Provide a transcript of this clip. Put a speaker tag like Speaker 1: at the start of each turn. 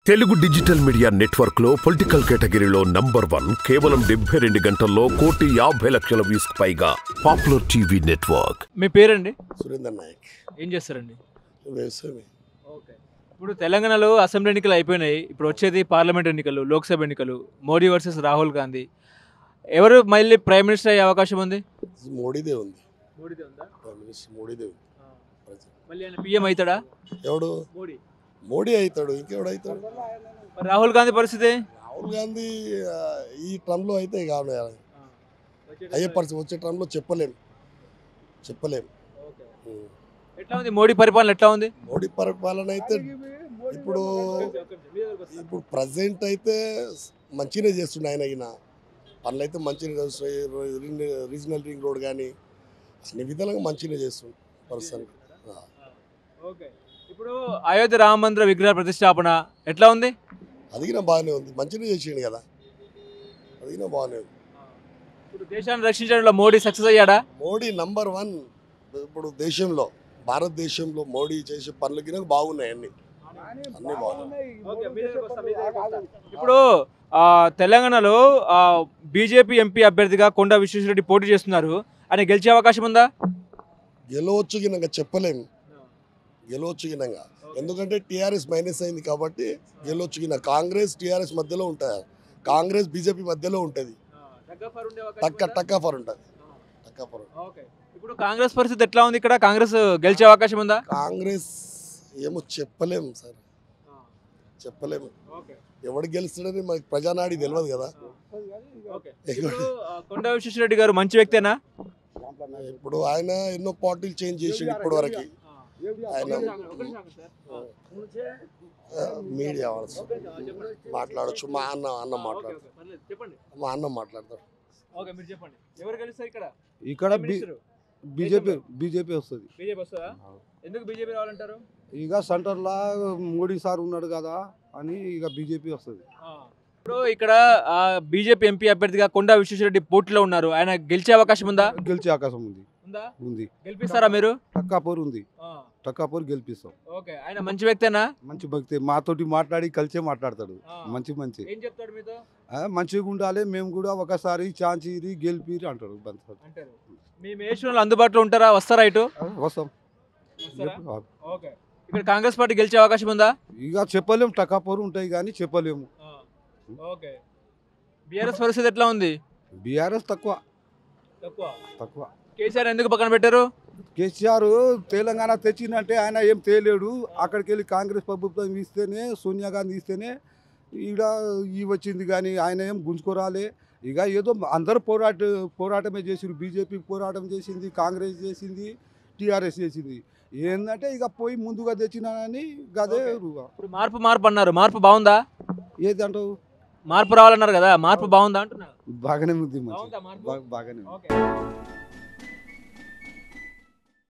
Speaker 1: Telugu digital media network లో political కేటగిరీలో number one కేవలం డెబ్బై రెండు గంటల్లో కోటి యాభై లక్షల వ్యూస్ పైగా పాపులర్ టీవీ నెట్వర్క్
Speaker 2: మీ పేరండి
Speaker 3: సురేందర్ నాయక్
Speaker 2: ఏం చేస్తారండి
Speaker 3: వ్యవసాయమే
Speaker 2: ఓకే ఇప్పుడు తెలంగాణలో అసెంబ్లీ ఎన్నికలు అయిపోయినాయి ఇప్పుడు వచ్చేది పార్లమెంట్ ఎన్నికలు లోక్సభ ఎన్నికలు మోడీ వర్సెస్ రాహుల్ గాంధీ ఎవరు మళ్ళీ ప్రైమ్ మినిస్టర్ అయ్యే అవకాశం ఉంది
Speaker 3: మోడీదే ఉంది
Speaker 2: మోడీదే ఉందా
Speaker 3: ప్రైమ్ మినిస్టర్ మోడీదే ఉంది ప్రజెంట్.
Speaker 2: మళ్ళీ ఆయన పిఎం అవుతాడా
Speaker 3: ఎవడు
Speaker 2: మోడీ
Speaker 3: మోడీ అవుతాడు ఇంకెవడు అవుతాడు
Speaker 2: మరి రాహుల్ గాంధీ పరిస్థితి
Speaker 3: రాహుల్ గాంధీ ఆ, ఈ ట్రమ్లో అయితే కాదు అయ్యే పరిస్థితి వచ్చే ట్రమ్లో చెప్పలేం చెప్పలేం ఉం.
Speaker 2: ఎట్లా ఉంది మోడీ పరిపాలన ఎట్లా ఉంది
Speaker 3: మోడీ పరిపాలన అయితే ఇప్పుడు ఇప్పుడు ప్రజెంట్ అయితే మంచిగానే చేస్తుండే ఆయన ఈయన పనులు అయితే మంచిగా చేస్తున్నాయి. రీ- రీజనల్ రింగ్ రోడ్ కానీ అన్ని విధాలుగా మంచిగానే చేస్తుండే ప్రస్తుతానికి ఆ.
Speaker 2: ఓకే ఇప్పుడు అయోధ్య రామ మందిర విగ్రహ ప్రతిష్టాపన ఎట్లా ఉంది
Speaker 3: అదిగిన బాగానే ఉంది మంచిగా చేసిండు కదా అదిగిన బాగానే ఉంది
Speaker 2: ఇప్పుడు దేశాన్ని రక్షించడంలో మోడీ సక్సెస్ అయ్యాడా
Speaker 3: మోడీ నంబర్ వన్ ఇప్పుడు దేశంలో భారతదేశంలో మోడీ చేసే పనులు గిన బాగున్నాయి అన్ని అన్ని బాగున్నాయి
Speaker 2: ఇప్పుడు ఆ, తెలంగాణలో బీజేపీ ఎంపీ అభ్యర్థిగా కొండా విశ్వేశ్వరరెడ్డి పోటీ చేస్తున్నారు ఆయన గెలిచే అవకాశం ఉందా
Speaker 3: గెలవచ్చు గినంగా చెప్పలేము గెలవచ్చు గినంగా ఎందుకంటే టీఆర్ఎస్ మైనస్ అయింది కాబట్టి గెలవచ్చు గిన కాంగ్రెస్ టీఆర్ఎస్ మధ్యలో ఉంటాయి కాంగ్రెస్ బీజేపీ మధ్యలో ఉంటుంది టక్క టక్క ఫర్ ఉంటుంది టక్క ఫర్
Speaker 2: ఓకే. ఇప్పుడు కాంగ్రెస్ పరిస్థితి ఎట్లా ఉంది ఇక్కడ కాంగ్రెస్ గెలిచే అవకాశం ఉందా
Speaker 3: కాంగ్రెస్ ఏమో చెప్పలేము సార్ చెప్పలేము ఎవడు గెలుస్తాడని మనకి ప్రజానాడి తెలియదు కదా
Speaker 2: ఇప్పుడు ఆ, కొండా విశ్వేశ్వరరెడ్డి గారు మంచి వ్యక్తేనా
Speaker 3: ఇప్పుడు ఆయన ఎన్నో పార్టీలు చేంజ్ చేసిండు ఇప్పటి వరకు ఆయన మీడియా మాట్లాడచ్చు మా అన్న అన్న మాట్లాడతారు
Speaker 2: చెప్పండి
Speaker 3: మా అన్న మాట్లాడతారు
Speaker 2: ఓకే మీరు చెప్పండి ఎవరు గెలుస్తారు ఇక్కడ
Speaker 4: ఇక్కడ బీజేపీ బీజేపీ వస్తుంది
Speaker 2: బీజేపీ వస్తుందా ఎందుకు బీజేపీ రావాలంటారు
Speaker 4: ఇక సెంటర్లో మోడీ సార్ ఉన్నాడు కదా అని ఇక బీజేపీ వస్తుంది
Speaker 2: ఇప్పుడు ఇక్కడ బీజేపీ ఎంపీ అభ్యర్థిగా కొండా విశ్వేశ్వరరెడ్డి పోటీలో ఉన్నారు ఆయన గెలిచే అవకాశం ఉందా
Speaker 4: గెలిచే అవకాశం ఉంది
Speaker 2: ఉందా
Speaker 4: ఉంది
Speaker 2: గెలిపిస్తారా మీరు
Speaker 4: టక్కాపూర్ ఉంది టక్కాపూర్ గెలిపిస్తాం
Speaker 2: ఓకే ఆయన మంచి వ్యక్తేనా
Speaker 4: మంచి భక్తి మాతోటి మాట్లాడి కలిసే మాట్లాడతాడు మంచి మంచి
Speaker 2: ఏం చెప్తాడు మీతో
Speaker 4: ఆ, మంచిగా ఉండాలి మేము కూడా ఒకసారి ఛాన్స్ ఇరి గెలిపిరి అంటాడు బంత
Speaker 2: అంటారు మీ మేషన్లు అందుబాటులో ఉంటారా వస్తారా ఇటు
Speaker 4: వస్తాం
Speaker 2: వస్తారా? ఓకే ఇక్కడ కాంగ్రెస్ పార్టీ గెలిచే అవకాశం ఉందా
Speaker 4: ఇక చెప్పలేము టక్కాపూర్ ఉంటాయి కానీ చెప్పలేము
Speaker 2: ఓకే బీఆర్ఎస్ పరిస్థితి ఎట్లా ఉంది
Speaker 4: బీఆర్ఎస్ తక్కువ
Speaker 2: తక్కువ
Speaker 4: తక్కువ
Speaker 2: కేసీఆర్ ఎందుకు పక్కన పెట్టారు
Speaker 4: కేసీఆర్ తెలంగాణ తెచ్చిందంటే ఆయన ఏం తేలేడు అక్కడికి వెళ్ళి కాంగ్రెస్ ప్రభుత్వం ఇస్తేనే సోనియా గాంధీ ఇస్తేనే ఈడ ఈ వచ్చింది కానీ ఆయన ఏం గుంజుకోరాలే ఇక ఏదో అందరూ పోరాట పోరాటమే చేసింది బీజేపీ పోరాటం చేసింది కాంగ్రెస్ చేసింది టీఆర్ఎస్ చేసింది ఏంటంటే ఇక పోయి ముందుగా తెచ్చినానని గదే
Speaker 2: ఓకే.
Speaker 4: రువా.
Speaker 2: ఇప్పుడు మార్పు మార్పు అన్నారు మార్పు బాగుందా
Speaker 4: ఏది అంటావు
Speaker 2: మార్పు రావాలన్నారు కదా మార్పు బాగుందా అంటున్నా
Speaker 4: బాగానే ఉంది మంచి
Speaker 2: బాగుందా మార్పు
Speaker 4: బాగానే ఉంది.
Speaker 2: ఓకే